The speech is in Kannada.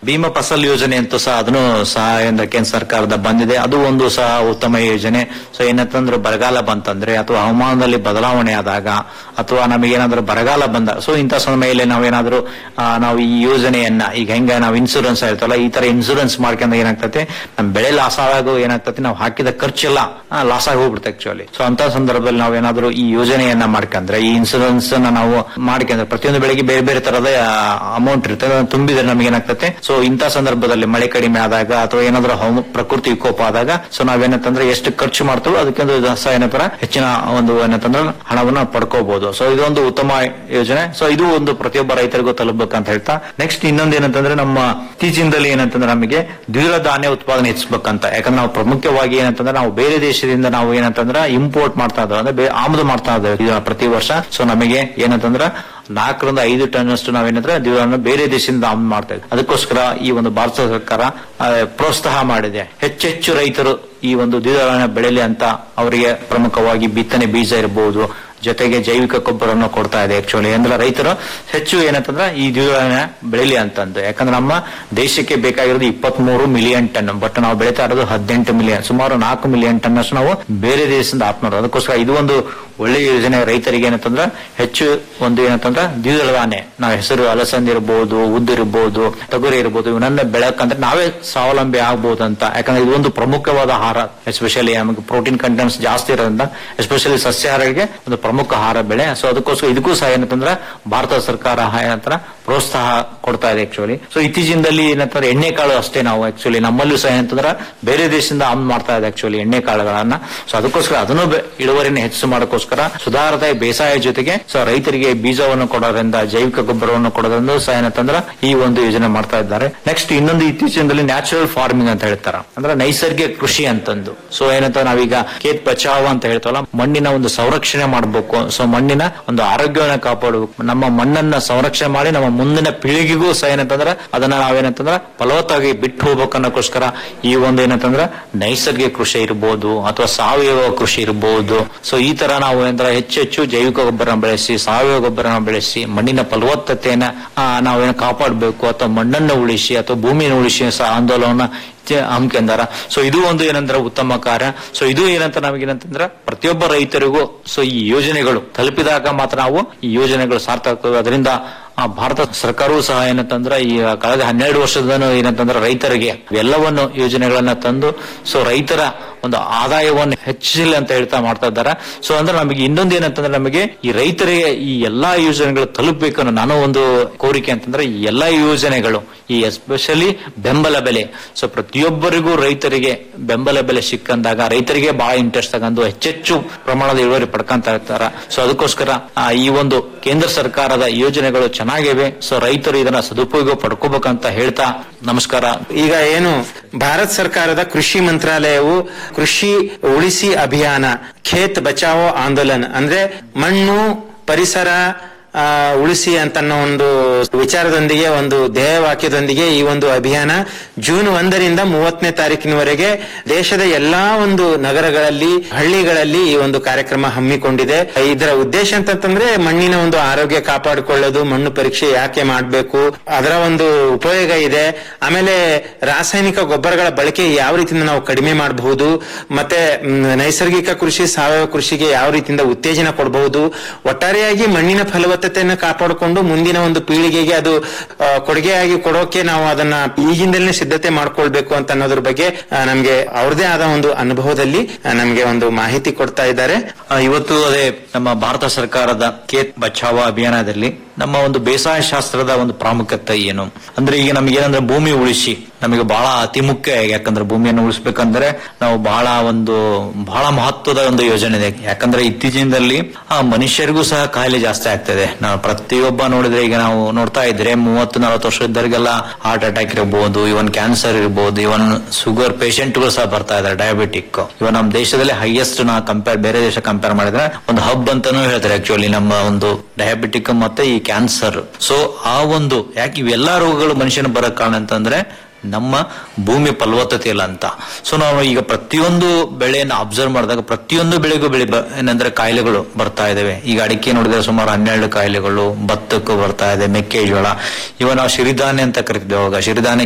ಭೀಮಾ ಫಸಲ್ ಯೋಜನೆ ಅಂತೂ ಸಹ ಅದನ್ನು ಸಹ ಏನ್ ಕೇಂದ್ರ ಸರ್ಕಾರದ ಬಂದಿದೆ ಅದು ಒಂದು ಸಹ ಉತ್ತಮ ಯೋಜನೆ ಸೊ ಏನಂತಂದ್ರೆ ಬರಗಾಲ ಬಂತಂದ್ರೆ ಅಥವಾ ಹವಾಮಾನದಲ್ಲಿ ಬದಲಾವಣೆ ಆದಾಗ ಅಥವಾ ನಮಗೇನಾದ್ರೂ ಬರಗಾಲ ಬಂದ ಸೊ ಇಂಥ ಸಮಯದಲ್ಲಿ ನಾವೇನಾದ್ರೂ ಆ, ನಾವು ಈ ಯೋಜನೆಯನ್ನ ಈಗ ಹೆಂಗ ನಾವು ಇನ್ಸೂರೆನ್ಸ್ ಹೇಳ್ತಲ್ಲ ಈ ತರ ಇನ್ಸೂರೆನ್ಸ್ ಮಾಡ್ಕೊಂಡಾಗ ಏನಾಗ್ತದೆ ನಮ್ ಬೆಳೆ ಲಾಸ್ ಆದಾಗ ಏನಾಗ್ತದೆ ನಾವು ಹಾಕಿದ ಖರ್ಚೆಲ್ಲ ಲಾಸ್ ಆಗಿ ಹೋಗ್ಬಿಡುತ್ತೆ ಆಕ್ಚುಲಿ ಸೊ ಅಂತ ಸಂದರ್ಭದಲ್ಲಿ ನಾವೇನಾದ್ರೂ ಈ ಯೋಜನೆಯನ್ನ ಮಾಡ್ಕೊಂಡ್ರೆ ಈ ಇನ್ಸೂರೆನ್ಸ್ ಅನ್ನ ನಾವು ಮಾಡ್ಕೊಂಡ್ರೆ ಪ್ರತಿಯೊಂದು ಬೆಳೆಗೆ ಬೇರೆ ಬೇರೆ ತರದ ಅಮೌಂಟ್ ಇರ್ತದೆ ಅದನ್ನ ತುಂಬಿದ್ರೆ ನಮಗೆ ಏನಾಗ್ತದೆ ಸೊ ಇಂಥ ಸಂದರ್ಭದಲ್ಲಿ ಮಳೆ ಕಡಿಮೆ ಆದಾಗ ಅಥವಾ ಏನಾದ್ರೂ ಹವಾಮ- ಪ್ರಕೃತಿ ವಿಕೋಪ ಆದಾಗ ಸೊ ನಾವೇನಂತಂದ್ರೆ ಎಷ್ಟು ಖರ್ಚು ಮಾಡ್ತೀವೋ ಅದಕ್ಕೊಂದು ಸಹ ಏನಂತಾರ ಹೆಚ್ಚಿನ ಒಂದು ಏನಂತಂದ್ರೆ ಹಣವನ್ನ ಪಡ್ಕೋಬಹುದು ಸೊ ಇದೊಂದು ಉತ್ತಮ ಯೋಜನೆ ಸೊ ಇದು ಒಂದು ಪ್ರತಿಯೊಬ್ಬ ರೈತರಿಗೂ ತಲುಪಬೇಕಂತ ಹೇಳ್ತಾ ನೆಕ್ಸ್ಟ್ ಇನ್ನೊಂದು ಏನಂತಂದ್ರೆ ನಮ್ಮ ಇತ್ತೀಚಿನದಲ್ಲಿ ಏನಂತಂದ್ರೆ ನಮಗೆ ದ್ವಿದಳ ಧಾನ್ಯ ಉತ್ಪಾದನೆ ಹೆಚ್ಚಿಸ್ಬೇಕಂತ ಯಾಕಂದ್ರೆ ನಾವು ಪ್ರಮುಖವಾಗಿ ಏನಂತಂದ್ರೆ ನಾವು ಬೇರೆ ದೇಶದಿಂದ ನಾವು ಏನಂತಂದ್ರೆ ಇಂಪೋರ್ಟ್ ಮಾಡ್ತಾ ಇದ್ದೇವೆ ಅಂದ್ರೆ ಬೇ- ಆಮದು ಮಾಡ್ತಾ ಇದ್ದೇವೆ ಇದು ಪ್ರತಿ ವರ್ಷ ಸೊ ನಮಗೆ ಏನಂತಂದ್ರೆ ನಾಲ್ಕರಿಂದ ಐದು ಟನ್ ಅಷ್ಟು ನಾವೇನಂದ್ರೆ ದ್ವಿದಳನ ಬೇರೆ ದೇಶದಿಂದ ಆಮದು ಮಾಡ್ತಾ ಇದ್ವಿ ಅದಕ್ಕೋಸ್ಕರ ಈ ಒಂದು ಭಾರತ ಸರ್ಕಾರ ಆ, ಪ್ರೋತ್ಸಾಹ ಮಾಡಿದೆ ಹೆಚ್ಚೆಚ್ಚು ರೈತರು ಈ ಒಂದು ದ್ವಿದಳನ ಬೆಳೆಯಲಿ ಅಂತ ಅವರಿಗೆ ಪ್ರಮುಖವಾಗಿ ಬಿತ್ತನೆ ಬೀಜ ಇರಬಹುದು ಜೊತೆಗೆ ಜೈವಿಕ ಗೊಬ್ಬರವನ್ನು ಕೊಡ್ತಾ ಇದೆ ಆಕ್ಚುಲಿ ಅಂದ್ರೆ ರೈತರು ಹೆಚ್ಚು ಏನಂತಂದ್ರೆ ಈ ದ್ವಿದಳನ ಬೆಳಿಲಿ ಅಂತಂದು ಯಾಕಂದ್ರೆ ನಮ್ಮ ದೇಶಕ್ಕೆ ಬೇಕಾಗಿರೋದು ಇಪ್ಪತ್ತ್ ಮೂರು ಮಿಲಿಯನ್ ಟನ್ ಬಟ್ ನಾವು ಬೆಳೀತಾ ಇರೋದು ಹದಿನೆಂಟು ಮಿಲಿಯನ್ ಸುಮಾರು ನಾಲ್ಕು ಮಿಲಿಯನ್ ಟನ್ ಅಷ್ಟು ನಾವು ಬೇರೆ ದೇಶದಿಂದ ಆಪ್ ಮಾಡೋದು ಅದಕ್ಕೋಸ್ಕರ ಇದು ಒಂದು ಒಳ್ಳೆಯ ಯೋಜನೆ ರೈತರಿಗೆ ಏನಂತಂದ್ರೆ ಹೆಚ್ಚು ಒಂದು ಏನಂತಂದ್ರೆ ದ್ವಿದಳ ಧಾನ್ಯ ನಾವು ಹೆಸರು ಅಲಸಂದಿ ಇರಬಹುದು ಉದ್ದು ಇರಬಹುದು ತೊಗರಿ ಇರಬಹುದು ಇವನ್ನೆಲ್ಲ ಬೆಳಕಂದ್ರೆ ನಾವೇ ಸ್ವಾವಲಂಬಿ ಆಗ್ಬಹುದು ಅಂತ ಯಾಕಂದ್ರೆ ಇದು ಒಂದು ಪ್ರಮುಖವಾದ ಆಹಾರ ಎಸ್ಪೆಷಲಿ ನಮಗೆ ಪ್ರೋಟೀನ್ ಕಂಟೆಂಟ್ಸ್ ಜಾಸ್ತಿ ಇರೋದ್ರಿಂದ ಎಸ್ಪೆಷಲಿ ಸಸ್ಯಾಹಾರಿಗೆ ಒಂದು ಪ್ರಮುಖ ಆಹಾರ ಬೆಳೆ ಸೊ ಅದಕ್ಕೋಸ್ಕರ ಇದಕ್ಕೂ ಸಹ ಏನಂತಂದ್ರೆ ಭಾರತ ಸರ್ಕಾರ ಏನಂತರ ಪ್ರೋತ್ಸಾಹ ಕೊಡ್ತಾ ಇದೆ ಆಕ್ಚುಲಿ ಸೊ ಇತ್ತೀಚಿನದಲ್ಲಿ ಏನಂತಾರೆ ಎಣ್ಣೆ ಕಾಳು ಅಷ್ಟೇ ನಾವು ಆಕ್ಚುಲಿ ನಮ್ಮಲ್ಲೂ ಸಹ ಏನಂತಂದ್ರೆ ಬೇರೆ ದೇಶದಿಂದ ಆಮದು ಮಾಡ್ತಾ ಇದೆ ಆಕ್ಚುಲಿ ಎಣ್ಣೆ ಕಾಳುಗಳನ್ನ ಸೊ ಅದಕ್ಕೋಸ್ಕರ ಅದನ್ನು ಬೆ- ಇಳುವರಿನ ಹೆಚ್ಚು ಮಾಡೋಕ್ಕೋಸ್ಕರ ಸುಧಾರಿತ ಬೇಸಾಯ ಜೊತೆಗೆ ಸೊ ರೈತರಿಗೆ ಬೀಜವನ್ನು ಕೊಡೋದ್ರಿಂದ ಜೈವಿಕ ಗೊಬ್ಬರವನ್ನು ಕೊಡೋದ್ರಿಂದ ಸಹ ಏನಂತಂದ್ರೆ ಈ ಒಂದು ಯೋಜನೆ ಮಾಡ್ತಾ ಇದ್ದಾರೆ ನೆಕ್ಸ್ಟ್ ಇನ್ನೊಂದು ಇತ್ತೀಚಿನದಲ್ಲಿ ನ್ಯಾಚುರಲ್ ಫಾರ್ಮಿಂಗ್ ಅಂತ ಹೇಳ್ತಾರ ಅಂದ್ರೆ ನೈಸರ್ಗಿಕ ಕೃಷಿ ಅಂತಂದು ಸೊ ಏನಂತ ನಾವೀಗ ಕೇತ್ ಬಚಾವ್ ಅಂತ ಹೇಳ್ತವಲ್ಲ ಮಣ್ಣಿನ ಒಂದು ಸಂರಕ್ಷಣೆ ಮಾಡಬೇಕು ಸೊ ಮಣ್ಣಿನ ಒಂದು ಆರೋಗ್ಯವನ್ನ ಕಾಪಾಡಬೇಕು ನಮ್ಮ ಮಣ್ಣನ್ನ ಸಂರಕ್ಷಣೆ ಮಾಡಿ ನಮ್ಮ ಮುಂದಿನ ಪೀಳಿಗೆಗೂ ಸಹ ಏನಂತಂದ್ರೆ ಅದನ್ನ ನಾವೇನಂತಂದ್ರೆ ಫಲವತ್ತಾಗಿ ಬಿಟ್ಟು ಹೋಗ್ಬೇಕನ್ನೋಕ್ಕೋಸ್ಕರ ಈ ಒಂದು ಏನಂತಂದ್ರೆ ನೈಸರ್ಗಿಕ ಕೃಷಿ ಇರ್ಬೋದು ಅಥವಾ ಸಾವಯವ ಕೃಷಿ ಇರ್ಬೋದು ಸೊ ಈ ತರ ನಾವು ಏನಂದ್ರೆ ಹೆಚ್ಚು ಹೆಚ್ಚು ಜೈವಿಕ ಗೊಬ್ಬರನ ಬೆಳೆಸಿ ಸಾವಯವ ಗೊಬ್ಬರನ ಬೆಳೆಸಿ ಮಣ್ಣಿನ ಫಲವತ್ತತೆಯನ್ನ ಆ, ನಾವೇನು ಕಾಪಾಡಬೇಕು ಅಥವಾ ಮಣ್ಣನ್ನು ಉಳಿಸಿ ಅಥವಾ ಭೂಮಿಯನ್ನು ಉಳಿಸಿ ಸಹ ಆಂದೋಲನ ಹಮ್ಮಿಕೊಂಡಾರ ಸೊ ಇದು ಒಂದು ಏನಂದ್ರೆ ಉತ್ತಮ ಕಾರ್ಯ ಸೊ ಇದು ಏನಂತ ನಮಗೇನಂತಂದ್ರೆ ಪ್ರತಿಯೊಬ್ಬ ರೈತರಿಗೂ ಸೊ ಈ ಯೋಜನೆಗಳು ತಲುಪಿದಾಗ ಮಾತ್ರ ನಾವು ಈ ಯೋಜನೆಗಳು ಸಾರ್ಥಕ ಅದರಿಂದ ಆ ಭಾರತ ಸರ್ಕಾರವೂ ಸಹ ಏನಂತಂದ್ರೆ ಈ ಕಳೆದ ಹನ್ನೆರಡು ವರ್ಷದ ಏನಂತಂದ್ರೆ ರೈತರಿಗೆ ಎಲ್ಲವನ್ನು ಯೋಜನೆಗಳನ್ನ ತಂದು ಸೊ ರೈತರ ಒಂದು ಆದಾಯವನ್ನು ಹೆಚ್ಚಿಸಲಿ ಅಂತ ಹೇಳ್ತಾ ಮಾಡ್ತಾ ಇದ್ದಾರೆ ಸೊ ಅಂದ್ರೆ ನಮಗೆ ಇನ್ನೊಂದು ಏನಂತಂದ್ರೆ ನಮಗೆ ಈ ರೈತರಿಗೆ ಈ ಎಲ್ಲಾ ಯೋಜನೆಗಳು ತಲುಪಬೇಕು ಅನ್ನೋ ನಾನು ಒಂದು ಕೋರಿಕೆ ಅಂತಂದ್ರೆ ಈ ಎಲ್ಲಾ ಯೋಜನೆಗಳು ಈ ಎಸ್ಪೆಷಲಿ ಬೆಂಬಲ ಬೆಲೆ ಸೊ ಪ್ರತಿಯೊಬ್ಬರಿಗೂ ರೈತರಿಗೆ ಬೆಂಬಲ ಬೆಲೆ ಸಿಕ್ಕಂದಾಗ ರೈತರಿಗೆ ಬಹಳ ಇಂಟ್ರೆಸ್ಟ್ ತಗೊಂಡು ಹೆಚ್ಚೆಚ್ಚು ಪ್ರಮಾಣದ ಇಳುವರಿ ಪಡ್ಕೊಂತ ಇರ್ತಾರ ಸೊ ಅದಕ್ಕೋಸ್ಕರ ಆ, ಈ ಒಂದು ಕೇಂದ್ರ ಸರ್ಕಾರದ ಯೋಜನೆಗಳು ಚೆನ್ನಾಗಿವೆ ಸೊ ರೈತರು ಇದನ್ನ ಸದುಪಯೋಗ ಪಡ್ಕೋಬೇಕಂತ ಹೇಳ್ತಾ ನಮಸ್ಕಾರ ಈಗ ಏನು ಭಾರತ ಸರ್ಕಾರದ ಕೃಷಿ ಮಂತ್ರಾಲಯವು ಕೃಷಿ ಉಳಿಸಿ ಅಭಿಯಾನ ಖೇತ್ ಬಚಾವೋ ಆಂದೋಲನ್ ಅಂದ್ರೆ ಮಣ್ಣು ಪರಿಸರ ಆ, ಉಳಿಸಿ ಅಂತ ಅನ್ನೋ ಒಂದು ವಿಚಾರದೊಂದಿಗೆ ಒಂದು ಧ್ಯೇಯವಾಕ್ಯದೊಂದಿಗೆ ಈ ಒಂದು ಅಭಿಯಾನ ಜೂನ್ ಒಂದರಿಂದ ಮೂವತ್ತನೇ ತಾರೀಕಿನವರೆಗೆ ದೇಶದ ಎಲ್ಲಾ ಒಂದು ನಗರಗಳಲ್ಲಿ ಹಳ್ಳಿಗಳಲ್ಲಿ ಈ ಒಂದು ಕಾರ್ಯಕ್ರಮ ಹಮ್ಮಿಕೊಂಡಿದೆ ಇದರ ಉದ್ದೇಶ ಅಂತಂದ್ರೆ ಮಣ್ಣಿನ ಒಂದು ಆರೋಗ್ಯ ಕಾಪಾಡಿಕೊಳ್ಳೋದು ಮಣ್ಣು ಪರೀಕ್ಷೆ ಯಾಕೆ ಮಾಡಬೇಕು ಅದರ ಒಂದು ಉಪಯೋಗ ಇದೆ ಆಮೇಲೆ ರಾಸಾಯನಿಕ ಗೊಬ್ಬರಗಳ ಬಳಕೆ ಯಾವ ರೀತಿಯಿಂದ ನಾವು ಕಡಿಮೆ ಮಾಡಬಹುದು ಮತ್ತೆ ಮ್, ನೈಸರ್ಗಿಕ ಕೃಷಿ ಸಾವಯವ ಕೃಷಿಗೆ ಯಾವ ರೀತಿಯಿಂದ ಉತ್ತೇಜನ ಕೊಡಬಹುದು ಒಟ್ಟಾರೆಯಾಗಿ ಮಣ್ಣಿನ ಫಲವತ್ತತೆಯನ್ನು ಕಾಪಾಡಿಕೊಂಡು ಮುಂದಿನ ಒಂದು ಪೀಳಿಗೆಗೆ ಅದು ಆ, ಕೊಡುಗೆಯಾಗಿ ಕೊಡೋಕೆ ನಾವು ಅದನ್ನ ಈಗಿಂದಲೇ ಸಿದ್ಧತೆ ಮಾಡ್ಕೊಳ್ಬೇಕು ಅಂತ ಅನ್ನೋದ್ರ ಬಗ್ಗೆ ಆ, ನಮ್ಗೆ ಅವ್ರದೇ ಆದ ಒಂದು ಅನುಭವದಲ್ಲಿ ಆ, ನಮ್ಗೆ ಒಂದು ಮಾಹಿತಿ ಕೊಡ್ತಾ ಇದ್ದಾರೆ ಆ, ಇವತ್ತು ಅದೇ ನಮ್ಮ ಭಾರತ ಸರ್ಕಾರದ ಖೇತ್ ಬಚಾವ ಅಭಿಯಾನದಲ್ಲಿ ನಮ್ಮ ಒಂದು ಬೇಸಾಯ ಶಾಸ್ತ್ರದ ಒಂದು ಪ್ರಾಮುಖ್ಯತೆ ಏನು ಅಂದ್ರೆ ಈಗ ನಮಗೆ ಏನಂದ್ರೆ ಭೂಮಿ ಉಳಿಸಿ ನಮಗೆ ಬಹಳ ಅತಿ ಮುಖ್ಯ ಯಾಕಂದ್ರೆ ಭೂಮಿಯನ್ನು ಉಳಿಸ್ಬೇಕಂದ್ರೆ ನಾವು ಬಹಳ ಒಂದು ಬಹಳ ಮಹತ್ವದ ಒಂದು ಯೋಜನೆ ಇದೆ ಯಾಕಂದ್ರೆ ಇತ್ತೀಚಿನದಲ್ಲಿ ಆ ಮನುಷ್ಯರಿಗೂ ಸಹ ಕಾಯಿಲೆ ಜಾಸ್ತಿ ಆಗ್ತದೆ ನಾವು ಪ್ರತಿಯೊಬ್ಬ ನೋಡಿದ್ರೆ ಈಗ ನಾವು ನೋಡ್ತಾ ಇದ್ರೆ ಮೂವತ್ತು ನಲವತ್ತು ವರ್ಷ ಇದ್ದವರಿಗೆಲ್ಲ ಹಾರ್ಟ್ ಅಟ್ಯಾಕ್ ಇರಬಹುದು ಇವನ್ ಕ್ಯಾನ್ಸರ್ ಇರಬಹುದು ಇವನ್ ಶುಗರ್ ಪೇಷಂಟ್ಗಳು ಸಹ ಬರ್ತಾ ಇದಾರೆ ಡಯಾಬಿಟಿಕ್ ಇವನ್ ನಮ್ಮ ದೇಶದಲ್ಲಿ ಹೈಯೆಸ್ಟ್ ನಾ ಕಂಪೇರ್ ಬೇರೆ ದೇಶ ಕಂಪೇರ್ ಮಾಡಿದ್ರೆ ಒಂದು ಹಬ್ ಅಂತಾನೂ ಹೇಳ್ತಾರೆ ಆಕ್ಚುಲಿ ನಮ್ಮ ಒಂದು ಡಯಾಬಿಟಿಕ್ ಮತ್ತೆ ಈ ಕ್ಯಾನ್ಸರ್ ಸೊ ಆ ಒಂದು ಯಾಕೆ ಇವೆಲ್ಲಾ ರೋಗಗಳು ಮನುಷ್ಯನ ಬರೋ ಕಾರಣ ಅಂತಂದ್ರೆ ನಮ್ಮ ಭೂಮಿ ಫಲವತ್ತತೆ ಇಲ್ಲ ಅಂತ ಸೊ ನಾವು ಈಗ ಪ್ರತಿಯೊಂದು ಬೆಳೆಯನ್ನು ಅಬ್ಸರ್ವ್ ಮಾಡಿದಾಗ ಪ್ರತಿಯೊಂದು ಬೆಳೆಗೂ ಬೆಳೆ ಬ- ಏನಂದ್ರೆ ಕಾಯಿಲೆಗಳು ಬರ್ತಾ ಇದಾವೆ ಈಗ ಅಡಿಕೆ ನೋಡಿದ್ರೆ ಸುಮಾರು ಹನ್ನೆರಡು ಕಾಯಿಲೆಗಳು ಭತ್ತಕ್ಕೂ ಬರ್ತಾ ಇದೆ ಮೆಕ್ಕೆಜೋಳ ಇವ ನಾವು ಸಿರಿಧಾನ್ಯ ಅಂತ ಕರಿತಿದ್ದೇವೆ ಅವಾಗ ಸಿರಿಧಾನ್ಯ